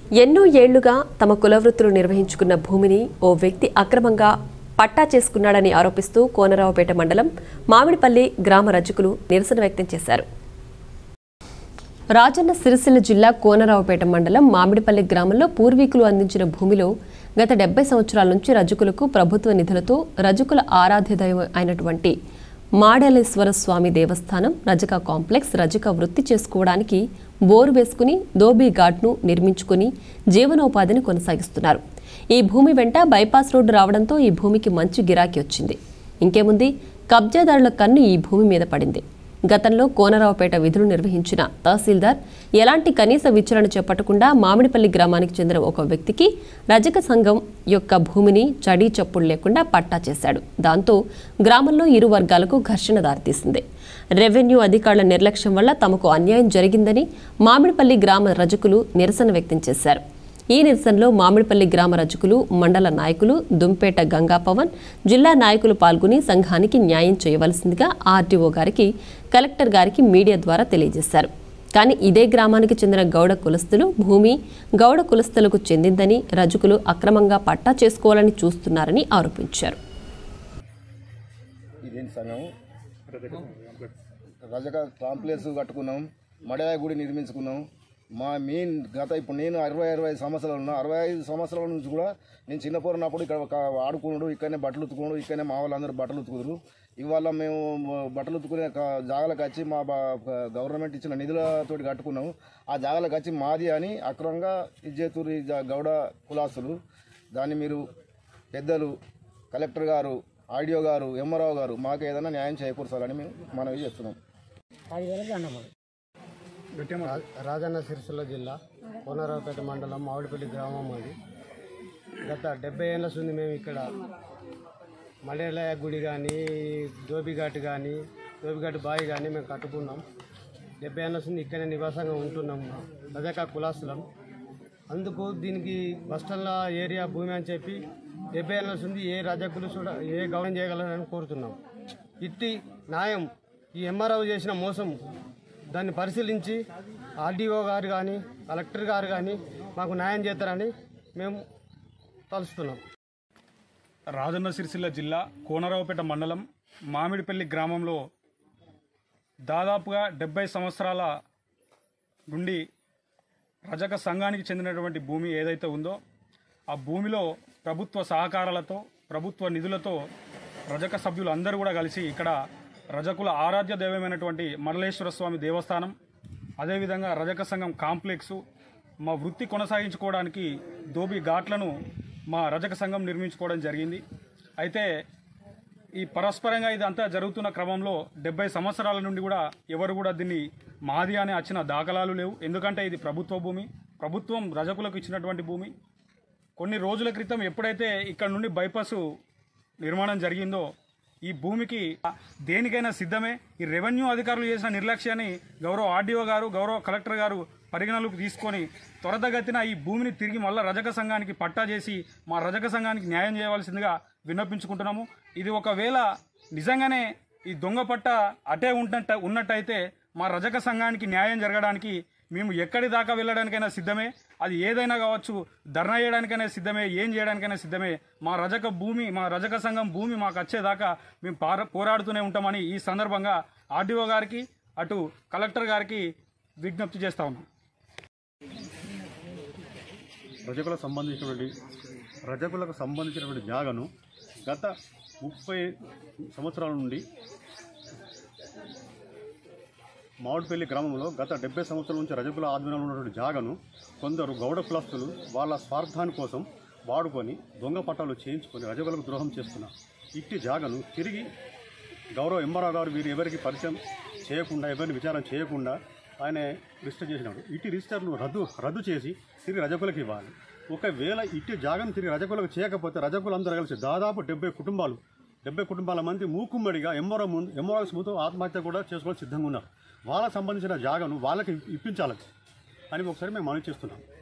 ఎన్నో ఏళ్లుగా తమ కులవృత్తులు నిర్వహించుకున్న భూమిని ఓ వ్యక్తి అక్రమంగా పట్టా చేసుకున్నాడని ఆరోపిస్తూ కోనరావుపేట మండలం మామిడిపల్లి గ్రామ రజకులు నిరసన వ్యక్తం చేశారు రాజన్న సిరిసిల్ల జిల్లా కోనరావుపేట మండలం మామిడిపల్లి గ్రామంలో పూర్వీకులు అందించిన భూమిలో గత డెబ్బై సంవత్సరాల నుంచి రజకులకు ప్రభుత్వ నిధులతో రజకుల ఆరాధ్య దైవం అయినటువంటి మాడలేశ్వర స్వామి దేవస్థానం రజక కాంప్లెక్స్ రజక వృత్తి చేసుకోవడానికి బోరు వేసుకుని దోబీ ఘాట్ను నిర్మించుకుని జీవనోపాధిని కొనసాగిస్తున్నారు ఈ భూమి వెంట బైపాస్ రోడ్డు రావడంతో ఈ భూమికి మంచి గిరాకీ వచ్చింది ఇంకేముంది కబ్జాదారుల కన్ను ఈ భూమి మీద పడింది గతంలో కోనరావుపేట విధులు నిర్వహించిన తహసీల్దార్ ఎలాంటి కనీస విచారణ చేపట్టకుండా మామిడిపల్లి గ్రామానికి చెందిన ఒక వ్యక్తికి రజక సంఘం యొక్క భూమిని చడీ చప్పుడు లేకుండా పట్టా చేశాడు దాంతో గ్రామంలో ఇరు వర్గాలకు ఘర్షణ దారితీసింది రెవెన్యూ అధికారుల నిర్లక్ష్యం వల్ల తమకు అన్యాయం జరిగిందని మామిడిపల్లి గ్రామ రజకులు నిరసన వ్యక్తం చేశారు ఈ నిరసనలో మామిడిపల్లి గ్రామ రజకులు మండల నాయకులు దుంపేట గంగా పవన్ జిల్లా నాయకులు పాల్గొని సంఘానికి న్యాయం చేయవలసిందిగా ఆర్డీఓ గారికి కలెక్టర్ గారికి మీడియా ద్వారా తెలియజేశారు కానీ ఇదే గ్రామానికి చెందిన గౌడ కులస్తులు భూమి గౌడ కులస్తులకు చెందిందని రజకులు అక్రమంగా పట్టా చేసుకోవాలని చూస్తున్నారని ఆరోపించారు ఇదేంటి సంఘం రజక కాంప్లెక్స్ కట్టుకున్నాం మడయాయ గుడి నిర్మించుకున్నాం మా మెయిన్ గత ఇప్పుడు నేను అరవై అరవై ఐదు సంవత్సరాలు ఉన్నా అరవై ఐదు సంవత్సరాల నుంచి కూడా నేను చిన్నపోరున్నప్పుడు ఇక్కడ ఒక ఆడుకున్నాడు ఇక్కడనే బట్టలు ఉతుకున్నాడు ఇక్కడనే మా వాళ్ళందరూ బట్టలు ఉతుకుదురు ఇవాళ మేము బట్టలు ఉతుకునే క- జాగాలకు వచ్చి మా బ- గవర్నమెంట్ ఇచ్చిన నిధులతోటి కట్టుకున్నాం ఆ జాగాలకు వచ్చి మాది అని అక్రమంగా ఇజ్జేతూరు ఈ జా- గౌడ కులాసులు దాన్ని మీరు పెద్దలు కలెక్టర్ గారు ఆడియో గారు ఎంఆర్ఓ గారు మాకు ఏదైనా న్యాయం చేకూర్చాలని మేము మనవి చేస్తున్నాం రా- రాజన్న సిరిసిల్ల జిల్లా కోనరావుపేట మండలం మామిడిపల్లి గ్రామం అది గత డెబ్బై ఏళ్ళ నుండి మేము ఇక్కడ మలేలయ గుడి కానీ దోబిఘాట్ కానీ దోబిఘాట్ బావి కానీ మేము కట్టుకున్నాం డెబ్బై ఏళ్ళ నుండి ఇక్కడే నివాసంగా ఉంటున్నాం రజక కులాస్తులం అందుకు దీనికి బస్టల్ల ఏరియా భూమి అని చెప్పి డెబ్బై ఏళ్ళ నుండి ఏ రజకులు చూడ ఏ గౌరవం చేయగలరని కోరుతున్నాం ఇట్టి న్యాయం ఈ ఎంఆర్ఓ చేసిన మోసం దాన్ని పరిశీలించి ఆర్డీఓ గారు కానీ కలెక్టర్ గారు కానీ మాకు న్యాయం చేస్తారని మేము తలుస్తున్నాం రాజన్న సిరిసిల్ల జిల్లా కోనరావుపేట మండలం మామిడిపల్లి గ్రామంలో దాదాపుగా డెబ్బై సంవత్సరాల నుండి రజక సంఘానికి చెందినటువంటి భూమి ఏదైతే ఉందో ఆ భూమిలో ప్రభుత్వ సహకారాలతో ప్రభుత్వ నిధులతో రజక సభ్యులు అందరూ కూడా కలిసి ఇక్కడ రజకుల ఆరాధ్య దైవమైనటువంటి మరలేశ్వర స్వామి దేవస్థానం అదేవిధంగా రజక సంఘం కాంప్లెక్సు మా వృత్తి కొనసాగించుకోవడానికి దోబి ఘాట్లను మా రజక సంఘం నిర్మించుకోవడం జరిగింది అయితే ఈ పరస్పరంగా ఇదంతా జరుగుతున్న క్రమంలో డెబ్బై సంవత్సరాల నుండి కూడా ఎవరు కూడా దీన్ని మాది అని వచ్చిన దాఖలాలు లేవు ఎందుకంటే ఇది ప్రభుత్వ భూమి ప్రభుత్వం రజకులకు ఇచ్చినటువంటి భూమి కొన్ని రోజుల క్రితం ఎప్పుడైతే ఇక్కడ నుండి బైపాస్ నిర్మాణం జరిగిందో ఈ భూమికి దేనికైనా సిద్ధమే ఈ రెవెన్యూ అధికారులు చేసిన నిర్లక్ష్యాన్ని గౌరవ ఆర్డీఓ గారు గౌరవ కలెక్టర్ గారు పరిగణలోకి తీసుకొని త్వరతగతిన ఈ భూమిని తిరిగి మళ్ళా రజక సంఘానికి పట్టా చేసి మా రజక సంఘానికి న్యాయం చేయవలసిందిగా విన్నపించుకుంటున్నాము ఇది ఒకవేళ నిజంగానే ఈ దొంగ పట్ట అటే ఉన్నట్ట ఉన్నట్టయితే మా రజక సంఘానికి న్యాయం జరగడానికి మేము ఎక్కడి దాకా వెళ్ళడానికైనా సిద్ధమే అది ఏదైనా కావచ్చు ధర్నా చేయడానికైనా సిద్ధమే ఏం చేయడానికైనా సిద్ధమే మా రజక భూమి మా రజక సంఘం భూమి మాకు వచ్చేదాకా మేము పార పోరాడుతూనే ఉంటామని ఈ సందర్భంగా ఆర్డీఓ గారికి అటు కలెక్టర్ గారికి విజ్ఞప్తి చేస్తా ఉన్నాం రజకులకు సంబంధించినటువంటి రజకులకు సంబంధించినటువంటి జాగను గత ముప్పై సంవత్సరాల నుండి మామిడిపల్లి గ్రామంలో గత డెబ్బై సంవత్సరాల నుంచి రజకుల ఆధ్వర్యంలో ఉన్నటువంటి జాగను కొందరు గౌడ కులస్తులు వాళ్ళ స్వార్థాని కోసం వాడుకొని దొంగ పట్టాలు చేయించుకొని రజకులకు ద్రోహం చేస్తున్నారు ఇట్టి జాగను తిరిగి గౌరవ ఎంఆర్ఓ గారు వీరు ఎవరికి పరిచయం చేయకుండా ఎవరిని విచారణ చేయకుండా ఆయన రిజిస్టర్ చేసినాడు ఇటు రిజిస్టర్ను రద్దు రద్దు చేసి తిరిగి రజకులకు ఇవ్వాలి ఒకవేళ ఇటు జాగను తిరిగి రజకులకు చేయకపోతే రజకులందరూ కలిసి దాదాపు డెబ్బై కుటుంబాలు డెబ్బై కుటుంబాల మంది మూకుమ్మడిగా ఎంఆర్ఓ ముందు ఎంఆర్ఓ ముందు ఆత్మహత్య కూడా చేసుకోవడానికి సిద్ధంగా ఉన్నారు వాళ్ళకి సంబంధించిన జాగను వాళ్ళకి ఇప్పించాలి అని ఒకసారి మేము మనవి చేస్తున్నాం